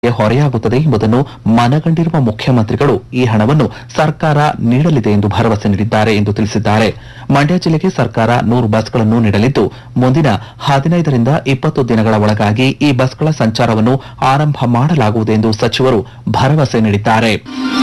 ಹೊರೆಯಾಗುತ್ತದೆ ಎಂಬುದನ್ನು ಮನಗಂಡಿರುವ ಮುಖ್ಯಮಂತ್ರಿಗಳು ಈ ಹಣವನ್ನು ಸರ್ಕಾರ ನೀಡಲಿದೆ ಎಂದು ಭರವಸೆ ನೀಡಿದ್ದಾರೆ ಎಂದು ತಿಳಿಸಿದ್ದಾರೆ ಮಂಡ್ಯ ಜಿಲ್ಲೆಗೆ ಸರ್ಕಾರ ನೂರು ಬಸ್ಗಳನ್ನು ನೀಡಲಿದ್ದು ಮುಂದಿನ ಹದಿನೈದರಿಂದ ಇಪ್ಪತ್ತು ದಿನಗಳ ಒಳಗಾಗಿ ಈ ಬಸ್ಗಳ ಸಂಚಾರವನ್ನು ಆರಂಭ ಮಾಡಲಾಗುವುದು ಎಂದು ಸಚಿವರು ಭರವಸೆ ನೀಡಿದ್ದಾರೆ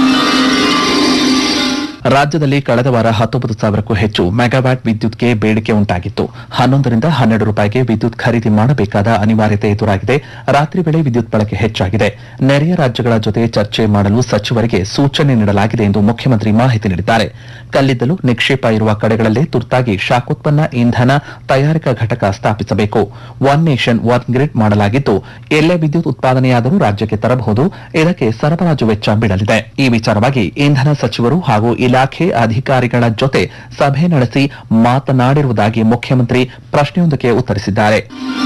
ರಾಜ್ಯದಲ್ಲಿ ಕಳೆದ ವಾರ ಹತ್ತೊಂಬತ್ತು ಸಾವಿರಕ್ಕೂ ಹೆಚ್ಚು ಮೆಗಾವ್ಯಾಟ್ ವಿದ್ಯುತ್ಗೆ ಬೇಡಿಕೆ ಉಂಟಾಗಿತ್ತು ಹನ್ನೊಂದರಿಂದ ಹನ್ನೆರಡು ರೂಪಾಯಿಗೆ ವಿದ್ಯುತ್ ಖರೀದಿ ಮಾಡಬೇಕಾದ ಅನಿವಾರ್ಯತೆ ಎದುರಾಗಿದೆ ರಾತ್ರಿ ವೇಳೆ ವಿದ್ಯುತ್ ಬಳಕೆ ಹೆಚ್ಚಾಗಿದೆ ನೆರೆಯ ರಾಜ್ಯಗಳ ಜೊತೆ ಚರ್ಚೆ ಮಾಡಲು ಸಚಿವರಿಗೆ ಸೂಚನೆ ನೀಡಲಾಗಿದೆ ಎಂದು ಮುಖ್ಯಮಂತ್ರಿ ಮಾಹಿತಿ ನೀಡಿದ್ದಾರೆ ಕಲ್ಲಿದ್ದಲು ನಿಕ್ಷೇಪ ಇರುವ ಕಡೆಗಳಲ್ಲೇ ತುರ್ತಾಗಿ ಶಾಖೋತ್ಪನ್ನ ಇಂಧನ ತಯಾರಿಕಾ ಘಟಕ ಸ್ಥಾಪಿಸಬೇಕು ಒನ್ ನೇಷನ್ ಒನ್ ಗ್ರಿಡ್ ಮಾಡಲಾಗಿದ್ದು ಎಲ್ಲೇ ವಿದ್ಯುತ್ ಉತ್ಪಾದನೆಯಾದರೂ ರಾಜ್ಯಕ್ಕೆ ತರಬಹುದು ಇದಕ್ಕೆ ಸರಬರಾಜು ವೆಚ್ಚ ಬೀಳಲಿದೆ ಈ ವಿಚಾರವಾಗಿ ಇಂಧನ ಸಚಿವರು ಹಾಗೂ ಇಲಾಖೆ ಅಧಿಕಾರಿಗಳ ಜೊತೆ ಸಭೆ ನಡೆಸಿ ಮಾತನಾಡಿರುವುದಾಗಿ ಮುಖ್ಯಮಂತ್ರಿ ಪ್ರಶ್ನೆಯೊಂದಕ್ಕೆ ಉತ್ತರಿಸಿದ್ದಾರೆ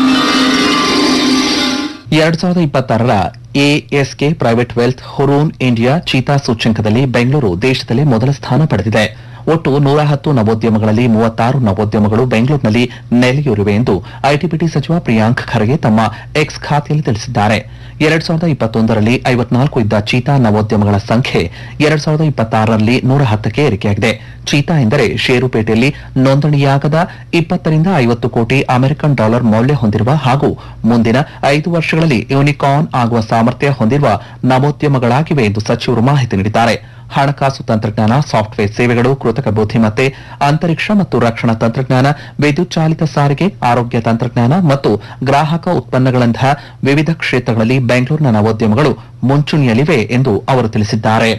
ಎರಡ್ ಸಾವಿರದ ಇಪ್ಪತ್ತಾರರ ASK private wealth Hurun India ಚೀತಾ ಸೂಚ್ಯಂಕದಲ್ಲಿ ಬೆಂಗಳೂರು ದೇಶದಲ್ಲೇ ಮೊದಲ ಸ್ಥಾನ ಪಡೆದಿದೆ ಒಟ್ಟು ನೂರ ಹತ್ತು ನವೋದ್ಯಮಗಳಲ್ಲಿ ಮೂವತ್ತಾರು ನವೋದ್ಯಮಗಳು ಬೆಂಗಳೂರಿನಲ್ಲಿ ನೆಲೆಯೂರಿವೆ ಎಂದು ಐಟಿಬಿಟಿ ಸಚಿವ ಪ್ರಿಯಾಂಕ್ ಖರ್ಗೆ ತಮ್ಮ ಎಕ್ಸ್ ಖಾತೆಯಲ್ಲಿ ತಿಳಿಸಿದ್ದಾರೆ ಎರಡ್ ಸಾವಿರದ ಇಪ್ಪತ್ತೊಂದರಲ್ಲಿ ಐವತ್ನಾಲ್ಕು ಇದ್ದ ಚೀತಾ ನವೋದ್ಯಮಗಳ ಸಂಖ್ಯೆ ಎರಡ್ ಸಾವಿರದ ಇಪ್ಪತ್ತಾರರಲ್ಲಿ ನೂರ ಹತ್ತಕ್ಕೆ ಏರಿಕೆಯಾಗಿದೆ ಚೀತಾ ಎಂದರೆ ಷೇರುಪೇಟೆಯಲ್ಲಿ ನೋಂದಣಿಯಾಗದ ಇಪ್ಪತ್ತರಿಂದ ಐವತ್ತು ಕೋಟಿ ಅಮೆರಿಕನ್ ಡಾಲರ್ ಮೌಲ್ಯ ಹೊಂದಿರುವ ಹಾಗೂ ಮುಂದಿನ ಐದು ವರ್ಷಗಳಲ್ಲಿ ಯೂನಿಕಾರ್ನ್ ಆಗುವ ಸಾಮರ್ಥ್ಯ ಹೊಂದಿರುವ ನವೋದ್ಯಮಗಳಾಗಿವೆ ಎಂದು ಸಚಿವರು ಮಾಹಿತಿ ನೀಡಿದ್ದಾರೆ ಹಣಕಾಸು ತಂತ್ರಜ್ಞಾನ ಸಾಫ್ಟ್ವೇರ್ ಸೇವೆಗಳು ಕೃತಕ ಬುದ್ಧಿಮತ್ತೆ ಅಂತರಿಕ್ಷ ಮತ್ತು ರಕ್ಷಣಾ ತಂತ್ರಜ್ಞಾನ ವಿದ್ಯುತ್ ಚಾಲಿತ ಸಾರಿಗೆ ಆರೋಗ್ಯ ತಂತ್ರಜ್ಞಾನ ಮತ್ತು ಗ್ರಾಹಕ ಉತ್ಪನ್ನಗಳಂತಹ ವಿವಿಧ ಕ್ಷೇತ್ರಗಳಲ್ಲಿ ಬೆಂಗಳೂರಿನ ನವೋದ್ಯಮಗಳು ಮುಂಚೂಣಿಯಲ್ಲಿವೆ ಎಂದು ಅವರು ತಿಳಿಸಿದ್ದಾರೆ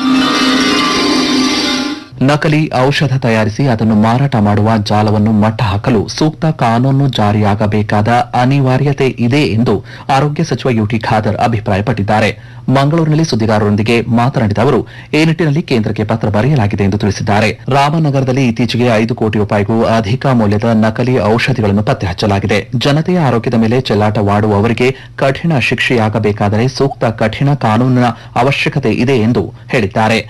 ನಕಲಿ ಔಷಧ ತಯಾರಿಸಿ ಅದನ್ನು ಮಾರಾಟ ಮಾಡುವ ಜಾಲವನ್ನು ಮಟ್ಟ ಹಾಕಲು ಸೂಕ್ತ ಕಾನೂನು ಜಾರಿಯಾಗಬೇಕಾದ ಅನಿವಾರ್ಯತೆ ಇದೆ ಎಂದು ಆರೋಗ್ಯ ಸಚಿವ ಯುಟಿ ಖಾದರ್ ಅಭಿಪ್ರಾಯಪಟ್ಟಿದ್ದಾರೆ ಮಂಗಳೂರಿನಲ್ಲಿ ಸುದ್ದಿಗಾರರೊಂದಿಗೆ ಮಾತನಾಡಿದ ಅವರು ಈ ನಿಟ್ಟಿನಲ್ಲಿ ಕೇಂದ್ರಕ್ಕೆ ಪತ್ರ ಬರೆಯಲಾಗಿದೆ ಎಂದು ತಿಳಿಸಿದ್ದಾರೆ ರಾಮನಗರದಲ್ಲಿ ಇತ್ತೀಚೆಗೆ ಐದು ಕೋಟಿ ರೂಪಾಯಿಗೂ ಅಧಿಕ ಮೌಲ್ಯದ ನಕಲಿ ಔಷಧಿಗಳನ್ನು ಪತ್ತೆ ಹಚ್ಚಲಾಗಿದೆ ಜನತೆಯ ಆರೋಗ್ಯದ ಮೇಲೆ ಚೆಲ್ಲಾಟವಾಡುವವರಿಗೆ ಕಠಿಣ ಶಿಕ್ಷೆಯಾಗಬೇಕಾದರೆ ಸೂಕ್ತ ಕಠಿಣ ಕಾನೂನಿನ ಅವಶ್ಯಕತೆ ಇದೆ ಎಂದು ಹೇಳಿದ್ದಾರೆ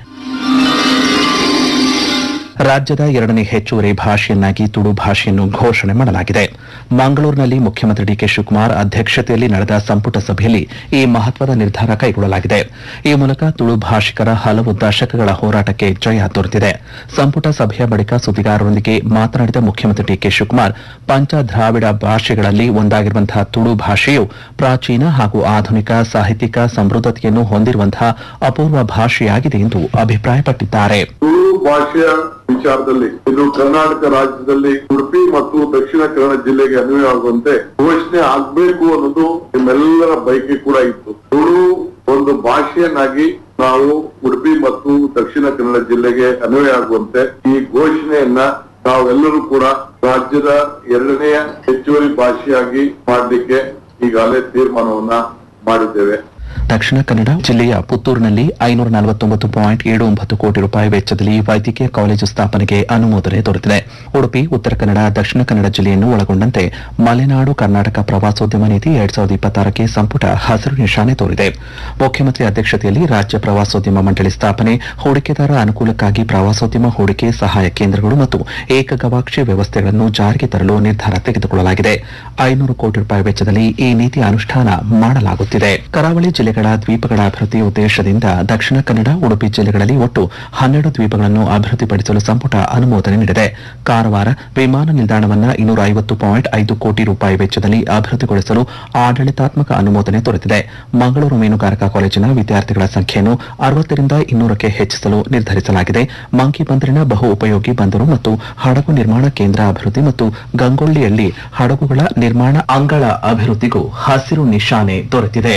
ರಾಜ್ಯದ ಎರಡನೇ ಹೆಚ್ಚುವರಿ ಭಾಷೆಯನ್ನಾಗಿ ತುಳು ಭಾಷೆಯನ್ನು ಘೋಷಣೆ ಮಾಡಲಾಗಿದೆ ಮಂಗಳೂರಿನಲ್ಲಿ ಮುಖ್ಯಮಂತ್ರಿ ಡಿಕೆ ಶಿವಕುಮಾರ್ ಅಧ್ಯಕ್ಷತೆಯಲ್ಲಿ ನಡೆದ ಸಂಪುಟ ಸಭೆಯಲ್ಲಿ ಈ ಮಹತ್ವದ ನಿರ್ಧಾರ ಕೈಗೊಳ್ಳಲಾಗಿದೆ ಈ ಮೂಲಕ ತುಳು ಭಾಷಿಕರ ಹಲವು ದಶಕಗಳ ಹೋರಾಟಕ್ಕೆ ಜಯ ದೊರೆತಿದೆ ಸಂಪುಟ ಸಭೆಯ ಬಳಿಕ ಸುದ್ದಿಗಾರರೊಂದಿಗೆ ಮಾತನಾಡಿದ ಮುಖ್ಯಮಂತ್ರಿ ಡಿಕೆ ಶಿವಕುಮಾರ್ ಪಂಚ ದ್ರಾವಿಡ ಭಾಷೆಗಳಲ್ಲಿ ಒಂದಾಗಿರುವಂತಹ ತುಳು ಭಾಷೆಯು ಪ್ರಾಚೀನ ಹಾಗೂ ಆಧುನಿಕ ಸಾಹಿತ್ಯಿಕ ಸಮೃದ್ಧತೆಯನ್ನು ಹೊಂದಿರುವಂತಹ ಅಪೂರ್ವ ಭಾಷೆಯಾಗಿದೆ ಎಂದು ಅಭಿಪ್ರಾಯಪಟ್ಟಿದ್ದಾರೆ ತುಳು ಭಾಷೆಯ ವಿಚಾರದಲ್ಲಿ ಇದು ಕರ್ನಾಟಕ ರಾಜ್ಯದಲ್ಲಿ ಉಡುಪಿ ಮತ್ತು ದಕ್ಷಿಣ ಕನ್ನಡ ಜಿಲ್ಲೆಗೆ ಅನ್ವಯವಾಗುವಂತೆ ಘೋಷಣೆ ಆಗ್ಬೇಕು ಅನ್ನೋದು ನಿಮ್ಮೆಲ್ಲರ ಬಯಕೆ ಕೂಡ ಇತ್ತು ತುಳು ಒಂದು ಭಾಷೆಯನ್ನಾಗಿ ನಾವು ಉಡುಪಿ ಮತ್ತು ದಕ್ಷಿಣ ಕನ್ನಡ ಜಿಲ್ಲೆಗೆ ಅನ್ವಯ ಆಗುವಂತೆ ಈ ಘೋಷಣೆಯನ್ನ ನಾವೆಲ್ಲರೂ ಕೂಡ ರಾಜ್ಯದ ಎರಡನೆಯ ಹೆಚ್ಚುವರಿ ಭಾಷೆಯಾಗಿ ಮಾಡಲಿಕ್ಕೆ ಈಗಾಗಲೇ ತೀರ್ಮಾನವನ್ನ ಮಾಡಿದ್ದೇವೆ ದಕ್ಷಿಣ ಕನ್ನಡ ಜಿಲ್ಲೆಯ ಪುತ್ತೂರಿನಲ್ಲಿ ಐನೂರ ನಲವತ್ತೊಂಬತ್ತು ಪಾಯಿಂಟ್ ಏಳು ಒಂಬತ್ತು ಕೋಟಿ ರೂಪಾಯಿ ವೆಚ್ಚದಲ್ಲಿ ವೈದ್ಯಕೀಯ ಕಾಲೇಜು ಸ್ಥಾಪನೆಗೆ ಅನುಮೋದನೆ ದೊರೆತಿದೆ ಉಡುಪಿ ಉತ್ತರ ಕನ್ನಡ ದಕ್ಷಿಣ ಕನ್ನಡ ಜಿಲ್ಲೆಯನ್ನು ಒಳಗೊಂಡಂತೆ ಮಲೆನಾಡು ಕರ್ನಾಟಕ ಪ್ರವಾಸೋದ್ಯಮ ನೀತಿ ಎರಡ್ ಸಾವಿರದ ಇಪ್ಪತ್ತಾರಕ್ಕೆ ಸಂಪುಟ ಹಸಿರು ನಿಶಾನೆ ತೋರಿದೆ ಮುಖ್ಯಮಂತ್ರಿ ಅಧ್ಯಕ್ಷತೆಯಲ್ಲಿ ರಾಜ್ಯ ಪ್ರವಾಸೋದ್ಯಮ ಮಂಡಳಿ ಸ್ಥಾಪನೆ ಹೂಡಿಕೆದಾರ ಅನುಕೂಲಕ್ಕಾಗಿ ಪ್ರವಾಸೋದ್ಯಮ ಹೂಡಿಕೆ ಸಹಾಯ ಕೇಂದ್ರಗಳು ಮತ್ತು ಏಕಗವಾಕ್ಷಿ ವ್ಯವಸ್ಥೆಗಳನ್ನು ಜಾರಿಗೆ ತರಲು ನಿರ್ಧಾರ ತೆಗೆದುಕೊಳ್ಳಲಾಗಿದೆ ಐನೂರು ಕೋಟಿ ರೂಪಾಯಿ ವೆಚ್ಚದಲ್ಲಿ ಈ ನೀತಿ ಅನುಷ್ಠಾನ ಮಾಡಲಾಗುತ್ತಿದೆ ಕರಾವಳಿ ಜಿಲ್ಲೆಗಳ ದ್ವೀಪಗಳ ಅಭಿವೃದ್ಧಿ ಉದ್ದೇಶದಿಂದ ದಕ್ಷಿಣ ಕನ್ನಡ ಉಡುಪಿ ಜಿಲ್ಲೆಗಳಲ್ಲಿ ಒಟ್ಟು ಹನ್ನೆರಡು ದ್ವೀಪಗಳನ್ನು ಅಭಿವೃದ್ಧಿಪಡಿಸಲು ಸಂಪುಟ ಅನುಮೋದನೆ ನೀಡಿದೆ ಕಾರವಾರ ವಿಮಾನ ನಿಲ್ದಾಣವನ್ನ ಇನ್ನೂರ ಐವತ್ತು ಪಾಯಿಂಟ್ ಐದು ಕೋಟಿ ರೂಪಾಯಿ ವೆಚ್ಚದಲ್ಲಿ ಅಭಿವೃದ್ಧಿಗೊಳಿಸಲು ಆಡಳಿತಾತ್ಮಕ ಅನುಮೋದನೆ ದೊರೆತಿದೆ ಮಂಗಳೂರು ಮೀನುಗಾರಿಕಾ ಕಾಲೇಜಿನ ವಿದ್ಯಾರ್ಥಿಗಳ ಸಂಖ್ಯೆಯನ್ನು ಅರವತ್ತರಿಂದ ಇನ್ನೂರಕ್ಕೆ ಹೆಚ್ಚಿಸಲು ನಿರ್ಧರಿಸಲಾಗಿದೆ ಮಂಕಿ ಬಂದರಿನ ಬಹು ಉಪಯೋಗಿ ಬಂದರು ಮತ್ತು ಹಡಗು ನಿರ್ಮಾಣ ಕೇಂದ್ರ ಅಭಿವೃದ್ಧಿ ಮತ್ತು ಗಂಗೊಳ್ಳಿಯಲ್ಲಿ ಹಡಗುಗಳ ನಿರ್ಮಾಣ ಅಂಗಳ ಅಭಿವೃದ್ಧಿಗೂ ಹಸಿರು ನಿಶಾನೆ ದೊರೆತಿದೆ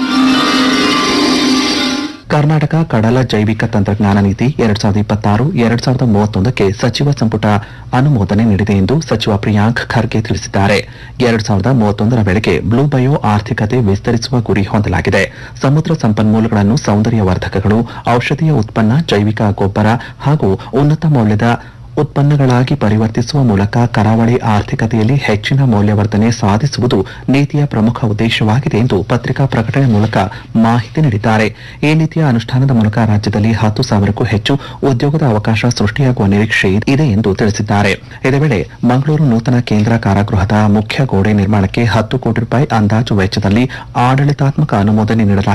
ಕರ್ನಾಟಕ ಕಡಲ ಜೈವಿಕ ತಂತ್ರಜ್ಞಾನ ನೀತಿ ಎರಡ್ ಸಾವಿರದ ಇಪ್ಪತ್ತಾರು ಎರಡ್ ಸಾವಿರದ ಮೂವತ್ತೊಂದಕ್ಕೆ ಸಚಿವ ಸಂಪುಟ ಅನುಮೋದನೆ ನೀಡಿದೆ ಎಂದು ಸಚಿವ ಪ್ರಿಯಾಂಕ್ ಖರ್ಗೆ ತಿಳಿಸಿದ್ದಾರೆ ಎರಡ್ ಸಾವಿರದ ಮೂವತ್ತೊಂದರ ವೇಳೆಗೆ ಬ್ಲೂ ಬಯೋ ಆರ್ಥಿಕತೆ ವಿಸ್ತರಿಸುವ ಗುರಿ ಹೊಂದಲಾಗಿದೆ ಸಮುದ್ರ ಸಂಪನ್ಮೂಲಗಳನ್ನು ಸೌಂದರ್ಯವರ್ಧಕಗಳು ಔಷಧೀಯ ಉತ್ಪನ್ನ ಜೈವಿಕ ಗೊಬ್ಬರ ಹಾಗೂ ಉನ್ನತ ಮೌಲ್ಯದ ಉತ್ಪನ್ನಗಳಾಗಿ ಪರಿವರ್ತಿಸುವ ಮೂಲಕ ಕರಾವಳಿ ಆರ್ಥಿಕತೆಯಲ್ಲಿ ಹೆಚ್ಚಿನ ಮೌಲ್ಯವರ್ಧನೆ ಸಾಧಿಸುವುದು ನೀತಿಯ ಪ್ರಮುಖ ಉದ್ದೇಶವಾಗಿದೆ ಎಂದು ಪತ್ರಿಕಾ ಪ್ರಕಟಣೆ ಮೂಲಕ ಮಾಹಿತಿ ನೀಡಿದ್ದಾರೆ ಈ ನೀತಿಯ ಅನುಷ್ಠಾನದ ಮೂಲಕ ರಾಜ್ಯದಲ್ಲಿ ಹತ್ತು ಸಾವಿರಕ್ಕೂ ಹೆಚ್ಚು ಉದ್ಯೋಗದ ಅವಕಾಶ ಸೃಷ್ಟಿಯಾಗುವ ನಿರೀಕ್ಷೆ ಇದೆ ಎಂದು ತಿಳಿಸಿದ್ದಾರೆ ಇದೇ ವೇಳೆ ಮಂಗಳೂರು ನೂತನ ಕೇಂದ್ರ ಕಾರಾಗೃಹದ ಮುಖ್ಯ ಗೋಡೆ ನಿರ್ಮಾಣಕ್ಕೆ ಹತ್ತು ಕೋಟಿ ರೂಪಾಯಿ ಅಂದಾಜು ವೆಚ್ಚದಲ್ಲಿ ಆಡಳಿತಾತ್ಮಕ ಅನುಮೋದನೆ ನೀಡಲಾಗಿದೆ